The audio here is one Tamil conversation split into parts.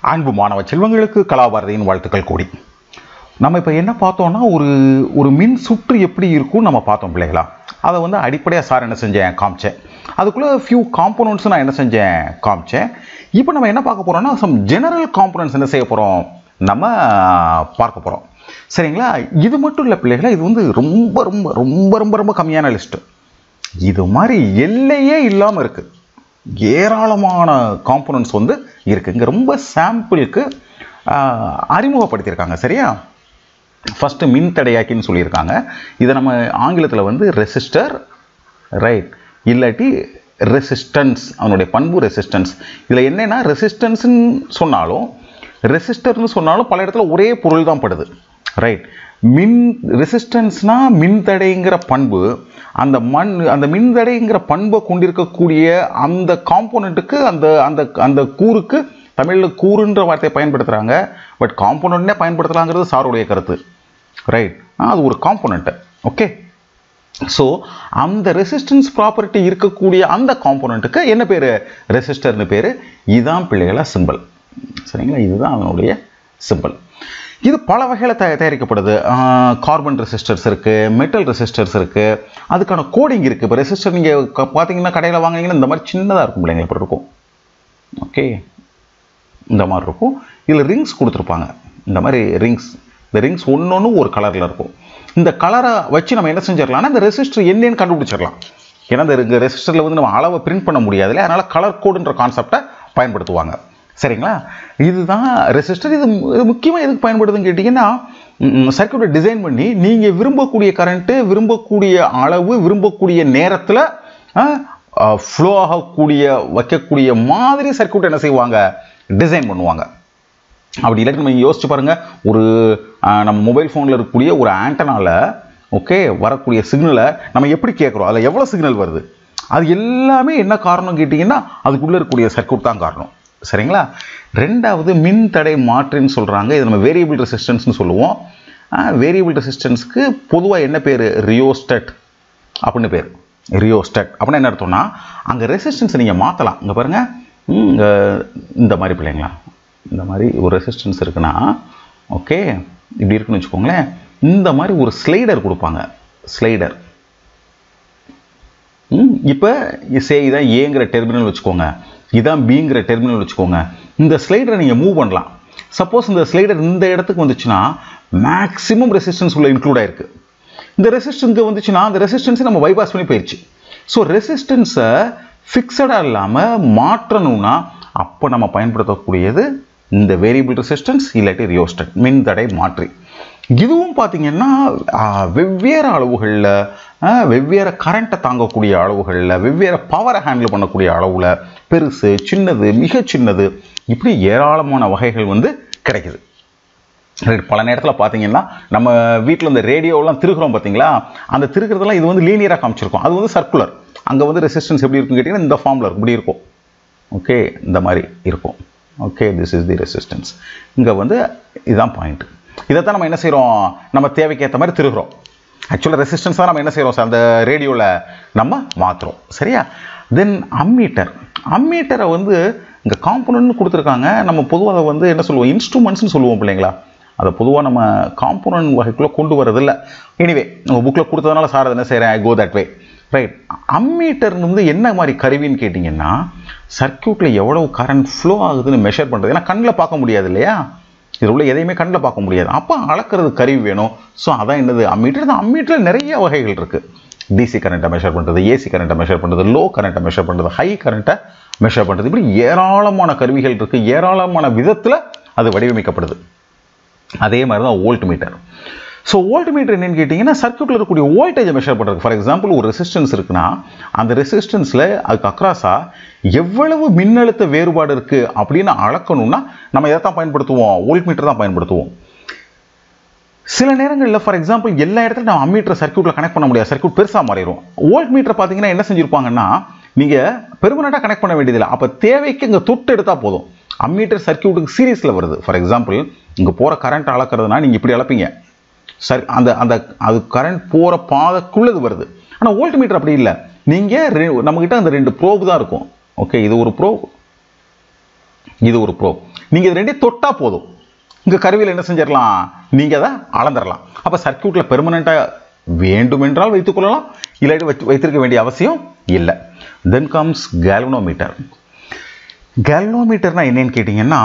அன்பு மாணவ செல்வங்களுக்கு கலாபாரதியின் வாழ்த்துக்கள் கூடி நம்ம இப்போ என்ன பார்த்தோம்னா ஒரு ஒரு மின் சுற்று எப்படி இருக்கும் நம்ம பார்த்தோம் பிள்ளைகளா அதை வந்து அடிப்படையாக சார் என்ன செஞ்சேன் காமிச்சேன் அதுக்குள்ளே ஃபியூ காம்போனன்ட்ஸ் நான் என்ன செஞ்சேன் காமிச்சேன் இப்போ நம்ம என்ன பார்க்க போகிறோம்னா சம் ஜெனரல் காம்போனன்ட்ஸ் என்ன செய்ய போகிறோம் நம்ம பார்க்க போகிறோம் சரிங்களா இது மட்டும் இல்லை பிள்ளைகளா இது வந்து ரொம்ப ரொம்ப ரொம்ப ரொம்ப ரொம்ப கம்மியான லிஸ்ட்டு இது மாதிரி எல்லையே இல்லாமல் இருக்குது ஏராளமான காம்போனன்ட்ஸ் வந்து இருக்குது இங்கே ரொம்ப சாம்பிளுக்கு அறிமுகப்படுத்தியிருக்காங்க சரியா ஃபஸ்ட்டு மின்தடையாக்கின்னு சொல்லியிருக்காங்க இதை நம்ம ஆங்கிலத்தில் வந்து ரெசிஸ்டர் ரைட் இல்லாட்டி ரெசிஸ்டன்ஸ் அவனுடைய பண்பு ரெசிஸ்டன்ஸ் இதில் என்னென்னா ரெசிஸ்டன்ஸ்னு சொன்னாலும் ரெசிஸ்டர்னு சொன்னாலும் பல இடத்துல ஒரே பொருள் தான் படுது ரைட் மின் ரெசிஸ்டன்ஸ்னா மின்தடைங்கிற பண்பு அந்த மண் அந்த மின்தடைங்கிற பண்பை கொண்டிருக்கக்கூடிய அந்த காம்போனண்ட்டுக்கு அந்த அந்த அந்த கூறுக்கு தமிழில் கூறுன்ற வார்த்தையை பயன்படுத்துகிறாங்க பட் காம்போனண்ட்னே பயன்படுத்தலாங்கிறது சாருடைய கருத்து ரைட் அது ஒரு காம்போனண்ட்டு ஓகே ஸோ அந்த ரெசிஸ்டன்ஸ் ப்ராப்பர்ட்டி இருக்கக்கூடிய அந்த காம்போனண்ட்டுக்கு என்ன பேர் ரெசிஸ்டர்னு பேர் இதுதான் பிள்ளைகளா சிம்பிள் சரிங்களா இதுதான் அதனுடைய சிம்பிள் இது பல வகையில் தய தயாரிக்கப்படுது கார்பன் ரெசிஸ்டர்ஸ் இருக்குது மெட்டல் ரெசிஸ்டர்ஸ் இருக்குது அதுக்கான கோடிங் இருக்குது இப்போ ரெசிஸ்டர் நீங்கள் பார்த்தீங்கன்னா கடையில் வாங்கினீங்கன்னா இந்த மாதிரி சின்னதாக இருக்கும் பிள்ளைங்க இப்படி இருக்கும் ஓகே இந்த மாதிரி இருக்கும் இதில் ரிங்ஸ் கொடுத்துருப்பாங்க இந்த மாதிரி ரிங்ஸ் இந்த ரிங்ஸ் ஒன்று ஒன்று ஒரு கலரில் இருக்கும் இந்த கலரை வச்சு நம்ம என்ன செஞ்சிடலாம்னா இந்த ரெசிஸ்டர் என்னன்னு கண்டுபிடிச்சிடலாம் ஏன்னா இந்த ரெசிஸ்டரில் வந்து நம்ம அளவை பிரிண்ட் பண்ண முடியாதுல்ல அதனால் கலர் கோடுன்ற கான்செப்டை பயன்படுத்துவாங்க சரிங்களா இதுதான் ரெசிஸ்டர் இது இது முக்கியமாக எதுக்கு பயன்படுதுன்னு கேட்டிங்கன்னா சர்க்கியூட்டை டிசைன் பண்ணி நீங்கள் விரும்பக்கூடிய கரண்ட்டு விரும்பக்கூடிய அளவு விரும்பக்கூடிய நேரத்தில் ஃப்ளோ ஆகக்கூடிய வைக்கக்கூடிய மாதிரி சர்க்கியூட் என்ன செய்வாங்க டிசைன் பண்ணுவாங்க அப்படி இல்லாட்டி நம்ம யோசிச்சு பாருங்கள் ஒரு நம்ம மொபைல் ஃபோனில் இருக்கக்கூடிய ஒரு ஆண்டனாவில் ஓகே வரக்கூடிய சிக்னலை நம்ம எப்படி கேட்குறோம் அதில் எவ்வளோ சிக்னல் வருது அது எல்லாமே என்ன காரணம் கேட்டிங்கன்னா அதுக்குள்ளே இருக்கக்கூடிய சர்க்கியூட் தான் காரணம் சரிங்களா ரெண்டாவது மின் தடை மாற்றின்னு சொல்கிறாங்க இது நம்ம வேரியபிள் ரெசிஸ்டன்ஸ்னு சொல்லுவோம் வேரியபிள் ரெசிஸ்டன்ஸ்க்கு பொதுவாக என்ன பேர் ரியோஸ்டட் அப்படின்னு பேர் ரியோஸ்டட் அப்படின்னா என்ன அர்த்தம்னா அங்கே ரெசிஸ்டன்ஸை நீங்கள் மாற்றலாம் இங்கே பாருங்கள் இங்கே இந்த மாதிரி பிள்ளைங்களா இந்த மாதிரி ஒரு ரெசிஸ்டன்ஸ் இருக்குன்னா ஓகே இப்படி இருக்குன்னு வச்சுக்கோங்களேன் இந்த மாதிரி ஒரு ஸ்லைடர் கொடுப்பாங்க ஸ்லைடர் இப்போ சே இதான் ஏங்கிற டெர்மினல் வச்சுக்கோங்க இதான் பிங்கிற டெர்மினல் வச்சுக்கோங்க இந்த ஸ்லைடரை நீங்கள் மூவ் பண்ணலாம் சப்போஸ் இந்த ஸ்லைடர் இந்த இடத்துக்கு வந்துச்சுன்னா மேக்ஸிமம் ரெசிஸ்டன்ஸ் உள்ள இன்க்ளூட் ஆயிருக்கு இந்த ரெசிஸ்டன்ஸ்க்கு வந்துச்சுன்னா அந்த ரெசிஸ்டன்ஸை நம்ம பைபாஸ் பண்ணி போயிடுச்சு ஸோ ரெசிஸ்டன்ஸை ஃபிக்ஸடாக இல்லாமல் மாற்றணும்னா அப்போ நம்ம பயன்படுத்தக்கூடியது இந்த வேரியபிள் ரெசிஸ்டன்ஸ் இல்லாட்டி ரியோஸ்டட் மின்தடை மாற்றி இதுவும் பார்த்தீங்கன்னா வெவ்வேறு அளவுகளில் வெவ்வேறு கரண்ட்டை தாங்கக்கூடிய அளவுகளில் வெவ்வேறு பவரை ஹேண்டில் பண்ணக்கூடிய அளவில் பெருசு சின்னது மிக சின்னது இப்படி ஏராளமான வகைகள் வந்து கிடைக்குது பல நேரத்தில் பார்த்தீங்கன்னா நம்ம வீட்டில் இந்த ரேடியோலாம் திருகிறோம் பார்த்தீங்களா அந்த திருக்கிறதெல்லாம் இது வந்து லீனியராக காமிச்சிருக்கோம் அது வந்து சர்க்குலர் அங்கே வந்து ரெசிஸ்டன்ஸ் எப்படி இருக்குன்னு கேட்டிங்கன்னா இந்த ஃபார்மில் இருக்கும் இப்படி இருக்கும் ஓகே இந்த மாதிரி இருக்கும் okay this is the resistance இங்கே வந்து இதுதான் பாயிண்ட் இதைத்தான் நம்ம என்ன செய்கிறோம் நம்ம தேவைக்கு ஏற்ற மாதிரி திருகிறோம் ஆக்சுவலாக ரெசிஸ்டன்ஸ் தான் நம்ம என்ன செய்கிறோம் சார் அந்த ரேடியோவில் நம்ம மாற்றுறோம் சரியா தென் அம்மீட்டர் அம்மீட்டரை வந்து இங்கே காம்போனன்ட்னு கொடுத்துருக்காங்க நம்ம பொதுவாக அதை வந்து என்ன சொல்லுவோம் இன்ஸ்ட்ருமெண்ட்ஸ்னு சொல்லுவோம் பிள்ளைங்களா அதை பொதுவாக நம்ம காம்போனன்ட் வகைக்குள்ளே கொண்டு வரதில்ல எனிவே நம்ம புக்கில் கொடுத்ததுனால சார் அதை என்ன செய்கிறேன் I go that way right ammeter வந்து என்ன மாதிரி கருவின்னு கேட்டிங்கன்னா சர்க்கியூட்டில் எவ்வளவு கரண்ட் ஃப்ளோ ஆகுதுன்னு மெஷர் பண்ணுறது ஏன்னா கண்ணில் பார்க்க முடியாது இல்லையா இதில் உள்ள எதையுமே கண்ணில் பார்க்க முடியாது அப்போ அளக்கிறது கருவி வேணும் ஸோ அதான் என்னது அம்மீட்டர் இந்த அம்மீட்டரில் நிறைய வகைகள் இருக்குது டிசி கரண்ட்டை மெஷர் பண்ணுறது ஏசி கரண்ட்டை மெஷர் பண்ணுறது லோ கரண்ட்டை மெஷர் பண்ணுறது ஹை கரண்ட்டை மெஷர் பண்ணுறது இப்படி ஏராளமான கருவிகள் இருக்குது ஏராளமான விதத்தில் அது வடிவமைக்கப்படுது அதே மாதிரி தான் voltmeter so voltmeter என்னன்னு கேட்டிங்கன்னா சர்க்கியூட்டில் இருக்கக்கூடிய வோல்டேஜை மெஷர் பண்ணுறது ஃபார் எக்ஸாம்பிள் ஒரு ரெசிஸ்டன்ஸ் இருக்குன்னா அந்த ரெசிஸ்டன்ஸில் அதுக்கு அக்ராஸாக எவ்வளவு மின்னழுத்த வேறுபாடு இருக்குது அப்படின்னு அளக்கணும்னா நம்ம எதை தான் பயன்படுத்துவோம் வோல்ட் மீட்டர் தான் பயன்படுத்துவோம் சில நேரங்களில் ஃபார் எக்ஸாம்பிள் எல்லா இடத்துலையும் நம்ம அம்மீட்டர் சர்க்கியூட்டில் கனெக்ட் பண்ண முடியாது சர்க்கியூட் பெருசாக மாறிடும் வோல்ட் மீட்டர் பார்த்தீங்கன்னா என்ன செஞ்சுருப்பாங்கன்னா நீங்கள் பெர்மனெண்ட்டாக கனெக்ட் பண்ண வேண்டியதில்லை அப்போ தேவைக்கு இங்கே தொட்டு எடுத்தால் போதும் அம்மீட்டர் சர்க்கியூட்டுக்கு சீரீஸில் வருது ஃபார் எக்ஸாம்பிள் இங்கே போகிற கரண்ட் அளக்கிறதுனா நீங்கள் இப்படி அளப்பீங்க சரி அந்த அந்த அது கரண்ட் போகிற பாதைக்குள்ளது வருது ஆனால் வோல்ட் மீட்டர் அப்படி இல்லை நீங்கள் நம்மக்கிட்ட அந்த ரெண்டு ப்ரோப் தான் இருக்கும் ஓகே இது ஒரு ப்ரோப் இது ஒரு ப்ரோப் நீங்கள் இது ரெண்டையும் தொட்டா போதும் இங்கே கருவியில் என்ன செஞ்சிடலாம் நீங்கள் அதை அளந்துடலாம் அப்போ சர்க்கியூட்டில் பெர்மனண்ட்டாக வேண்டுமென்றால் வைத்துக்கொள்ளலாம் இல்லாட்டி வைத்து வைத்திருக்க வேண்டிய அவசியம் இல்லை தென் கம்ஸ் கேல்வனோமீட்டர் கேல்வனோமீட்டர்னா என்னன்னு கேட்டிங்கன்னா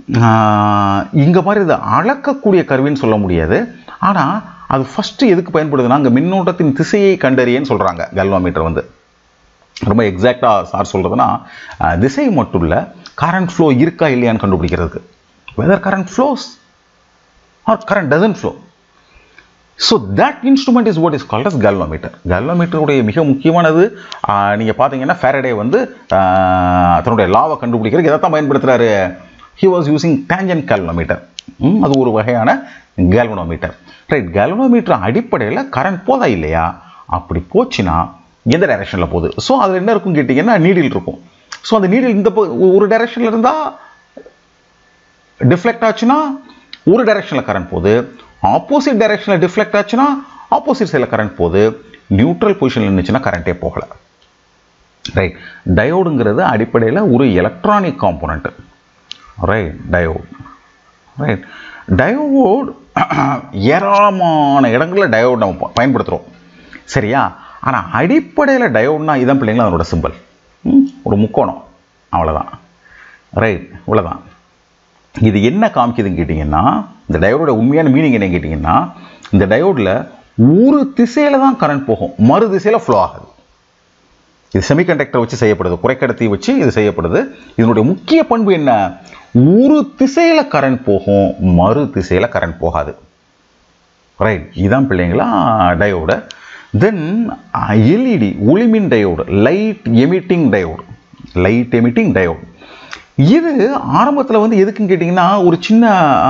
இங்கே மாதிரி இது அளக்கக்கூடிய கருவின்னு சொல்ல முடியாது ஆனால் அது ஃபஸ்ட்டு எதுக்கு பயன்படுதுன்னா அங்கே மின்னோட்டத்தின் திசையை கண்டறியன்னு சொல்கிறாங்க கேல்வனோமீட்டர் வந்து ரொம்ப எக்ஸாக்டாக சார் சொல்கிறதுனா திசை மட்டும் இல்லை கரண்ட் ஃப்ளோ இருக்கா இல்லையான்னு கண்டுபிடிக்கிறதுக்கு whether current flows are current doesn't flow so that instrument is what is called as galvanometer கல்வமீட்டருடைய மிக முக்கியமானது நீங்கள் பார்த்தீங்கன்னா ஃபேரடே வந்து ஆஹ், தன்னுடைய லாவை கண்டுபிடிக்கிறதுக்கு எதை தான் பயன்படுத்துகிறாரு he was using tangent galvanometer அது ஒரு வகையான கேல்வனோமீட்டர் ரைட் கேல்வனோமீட்டர் அடிப்படையில் கரண்ட் போதா இல்லையா அப்படி போச்சுன்னா எந்த டைரெக்ஷனில் போகுது ஸோ அதில் என்ன இருக்கும் கேட்டிங்கன்னா நீடில் இருக்கும் ஸோ அந்த நீடில் இந்த ப- ஒரு டைரெக்ஷனில் இருந்தால் டிஃப்ளெக்ட் ஆச்சுன்னா ஒரு டைரெக்ஷனில் கரண்ட் போகுது ஆப்போசிட் டைரெக்ஷனில் டிஃப்ளெக்ட் ஆச்சுன்னா ஆப்போசிட் சைடில் கரண்ட் போகுது நியூட்ரல் பொசிஷனில் இருந்துச்சுன்னா கரண்ட்டே போகலை ரைட் டயோடுங்கிறது அடிப்படையில் ஒரு electronic component right diode right diode ஏராளமான இடங்களில் டயோட் நம்ம ப- பயன்படுத்துகிறோம் சரியா ஆனால் அடிப்படையில் டயோட்னா இதான் பிள்ளைங்களா அதனோட சிம்பிள் ஒரு முக்கோணம் அவ்வளோதான் ரைட் இவ்வளோதான் இது என்ன காமிக்குதுன்னு கேட்டிங்கன்னா இந்த டயோடோட உண்மையான மீனிங் என்ன கேட்டிங்கன்னா இந்த டயோடில் ஒரு திசையில் தான் கரண்ட் போகும் மறு திசையில் ஃப்ளோ ஆகுது இது செமிகண்டக்டர் வச்சு செய்யப்படுது குறைக்கடத்தி வச்சு இது செய்யப்படுது இதனுடைய முக்கிய பண்பு என்ன ஒரு திசையில் கரண்ட் போகும் மறு திசையில் கரண்ட் போகாது ரைட் இதான் பிள்ளைங்களா டயோடு தென் எல்இடி ஒளிமின் diode light emitting diode light emitting diode இது ஆரம்பத்தில் வந்து எதுக்குன்னு கேட்டிங்கன்னா ஒரு சின்ன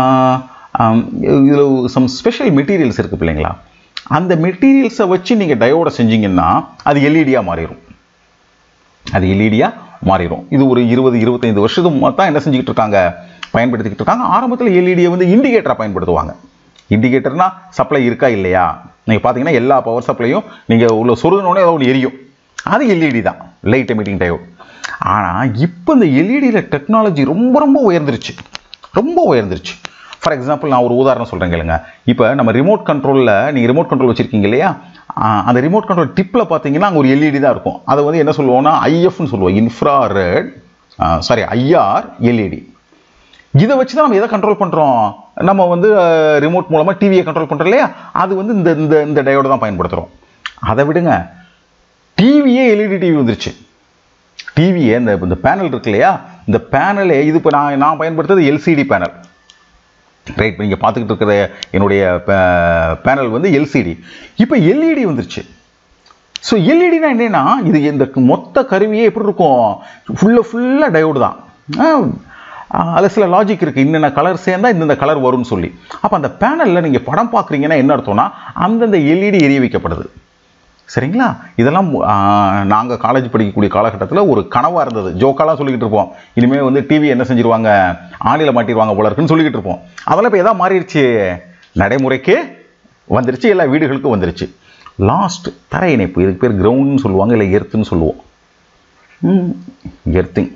இதில் சம் ஸ்பெஷல் மெட்டீரியல்ஸ் இருக்குது பிள்ளைங்களா அந்த மெட்டீரியல்ஸை வச்சு நீங்கள் டயோடை செஞ்சீங்கன்னா அது எல்இடியாக மாறிடும் அது எல்இடியாக மாறிடும் இது ஒரு இருபது இருபத்தைந்து வருஷத்துக்கு தான் என்ன செஞ்சுக்கிட்டு இருக்காங்க பயன்படுத்திக்கிட்டு இருக்காங்க ஆரம்பத்தில் எல்இடியை வந்து இண்டிகேட்டராக பயன்படுத்துவாங்க இண்டிகேட்டர்னா சப்ளை இருக்கா இல்லையா நீங்கள் பார்த்தீங்கன்னா எல்லா பவர் சப்ளையும் நீங்கள் உள்ள சொருகினோடனே ஏதோ ஒன்று எரியும் அது எல்இடி தான் லைட் எமிட்டிங் டயோட் ஆனால் இப்போ இந்த எல்இடியில் டெக்னாலஜி ரொம்ப ரொம்ப உயர்ந்துருச்சு ரொம்ப உயர்ந்துருச்சு ஃபார் எக்ஸாம்பிள் நான் ஒரு உதாரணம் சொல்கிறேன் கேளுங்க இப்போ நம்ம ரிமோட் கண்ட்ரோலில் நீங்கள் ரிமோட் கண்ட்ரோல் வச்சுருக்கீங்க இல்லையா ஆஹ் அந்த ரிமோட் கண்ட்ரோல் டிப்பில் பார்த்தீங்கன்னா அங்கே ஒரு எல்இடி தான் இருக்கும் அதை வந்து என்ன சொல்லுவோம்னா ஐஎஃப்னு சொல்லுவோம் இன்ஃப்ராரெட் சாரி ஐஆர் எல்இடி இதை வச்சு தான் நம்ம எதை கண்ட்ரோல் பண்ணுறோம் நம்ம வந்து ரிமோட் மூலமாக டிவியை கண்ட்ரோல் பண்ணுறோம் இல்லையா அது வந்து இந்த இந்த இந்த டயோடு தான் பயன்படுத்துகிறோம் அதை விடுங்க டிவியே எல்இடி டிவி வந்துருச்சு டிவியே இந்த இந்த பேனல் இருக்கு இல்லையா இந்த பேனலே இது இப்போ நான் நான் பயன்படுத்துறது எல்சிடி பேனல் ரைட் இப்போ நீங்கள் பார்த்துக்கிட்டு இருக்கிற என்னுடைய பேனல் வந்து எல்சிடி இப்போ எல்இடி வந்துருச்சு ஸோ எல்இடினா என்னன்னா இது இந்த மொத்த கருவியே எப்படி இருக்கும் ஃபுல்லாக ஃபுல்லாக டயோடு தான் அதில் சில லாஜிக் இருக்குது இன்னென்ன கலர் சேர்ந்தால் இந்தந்த கலர் வரும்னு சொல்லி அப்போ அந்த பேனலில் நீங்கள் படம் பார்க்குறீங்கன்னா என்ன அர்த்தம்னா அந்தந்த எல்இடி எரிய வைக்கப்படுது சரிங்களா இதெல்லாம் நாங்கள் காலேஜ் படிக்கக்கூடிய காலகட்டத்தில் ஒரு கனவாக இருந்தது ஜோக்காலாம் சொல்லிக்கிட்டு இருப்போம் இனிமேல் வந்து டிவி என்ன செஞ்சிருவாங்க ஆணியில் மாட்டிடுவாங்க போல இருக்குன்னு சொல்லிக்கிட்டு இருப்போம் அதெல்லாம் இப்போ எதா மாறிடுச்சு நடைமுறைக்கு வந்துருச்சு எல்லா வீடுகளுக்கும் வந்துருச்சு லாஸ்ட் தரை இணைப்பு இதுக்கு பேர் கிரவுண்டுன்னு சொல்லுவாங்க இல்லை எர்த்துன்னு சொல்லுவோம் எர்த்திங்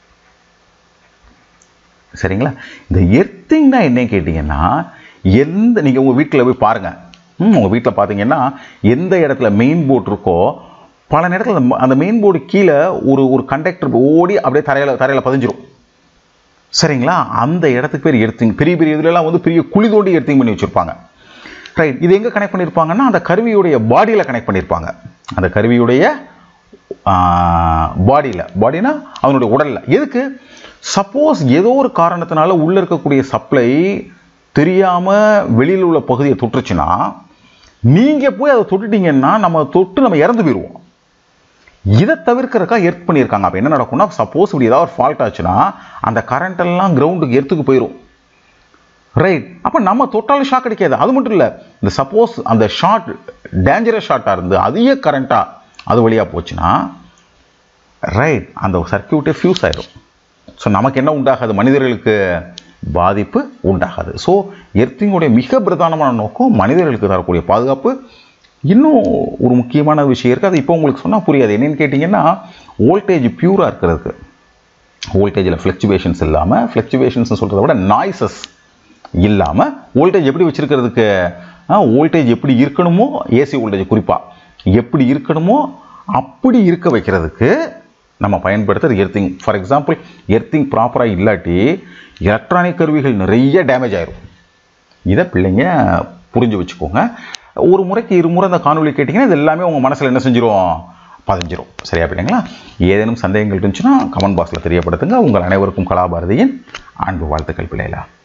சரிங்களா இந்த எர்த்திங்னா என்ன கேட்டிங்கன்னா எந்த நீங்கள் உங்கள் வீட்டில் போய் பாருங்கள் ம் உங்கள் வீட்டில் பார்த்தீங்கன்னா எந்த இடத்துல மெயின் போர்டு இருக்கோ பல நேரத்தில் அந்த அந்த மெயின் போர்டு கீழே ஒரு ஒரு கண்டக்டர் ஓடி அப்படியே தரையில் தரையில் பதிஞ்சிரும் சரிங்களா அந்த இடத்துக்கு பேர் எர்த்திங் பெரிய பெரிய இதுலலாம் வந்து பெரிய குழி தோண்டி எர்த்திங் பண்ணி வச்சுருப்பாங்க ரைட் இது எங்கே கனெக்ட் பண்ணியிருப்பாங்கன்னா அந்த கருவியுடைய பாடியில் கனெக்ட் பண்ணியிருப்பாங்க அந்த கருவியுடைய பாடியில் பாடினா அவனுடைய உடலில் எதுக்கு சப்போஸ் ஏதோ ஒரு காரணத்தினால உள்ளே இருக்கக்கூடிய சப்ளை தெரியாமல் வெளியில் உள்ள பகுதியை தொட்டுருச்சுன்னா நீங்கள் போய் அதை தொட்டுட்டீங்கன்னா நம்ம தொட்டு நம்ம இறந்து போயிடுவோம் இதை தவிர்க்கிறக்கா எர்த் பண்ணியிருக்காங்க அப்போ என்ன நடக்கும்னா சப்போஸ் இப்படி ஏதாவது ஒரு ஃபால்ட் ஆச்சுன்னா அந்த கரண்ட் எல்லாம் கிரவுண்டுக்கு எர்த்துக்கு போயிடும் ரைட் அப்போ நம்ம தொட்டாலும் ஷாக் அடிக்காது அது மட்டும் இல்லை இந்த சப்போஸ் அந்த ஷார்ட் டேஞ்சரஸ் ஷார்ட்டாக இருந்து அதிக கரண்ட்டாக அது வழியாக போச்சுன்னா ரைட் அந்த சர்க்கியூட்டே ஃபியூஸ் ஆயிடும் ஸோ நமக்கு என்ன உண்டாகாது மனிதர்களுக்கு பாதிப்பு உண்டாகாது ஸோ எர்த்திங்குடைய மிக பிரதானமான நோக்கம் மனிதர்களுக்கு தரக்கூடிய பாதுகாப்பு இன்னும் ஒரு முக்கியமான விஷயம் இருக்குது அது இப்போ உங்களுக்கு சொன்னால் புரியாது என்னென்னு கேட்டிங்கன்னா வோல்டேஜ் பியூராக இருக்கிறதுக்கு வோல்டேஜில் ஃப்ளக்சுவேஷன்ஸ் இல்லாமல் ஃப்ளக்சுவேஷன்ஸ் சொல்கிறத விட நாய்ஸஸ் இல்லாமல் வோல்டேஜ் எப்படி வச்சுருக்கிறதுக்கு வோல்டேஜ் எப்படி இருக்கணுமோ ஏசி வோல்டேஜ் குறிப்பாக எப்படி இருக்கணுமோ அப்படி இருக்க வைக்கிறதுக்கு நம்ம பயன்படுத்துகிற எர்த்திங் ஃபார் எக்ஸாம்பிள் எர்த்திங் ப்ராப்பராக இல்லாட்டி எலக்ட்ரானிக் கருவிகள் நிறைய டேமேஜ் ஆயிரும் இதை பிள்ளைங்க புரிஞ்சு வச்சுக்கோங்க ஒரு முறைக்கு இருமுறை அந்த காணொலி கேட்டிங்கன்னா இது எல்லாமே உங்கள் மனசில் என்ன செஞ்சிரும் பதிஞ்சிரும் சரியா பிள்ளைங்களா ஏதேனும் சந்தேகங்கள் இருந்துச்சுன்னா கமெண்ட் பாக்ஸில் தெரியப்படுத்துங்க உங்கள் அனைவருக்கும் கலாபாரதியின் அன்பு வாழ்த்துக்கள் பிள்ளைகளா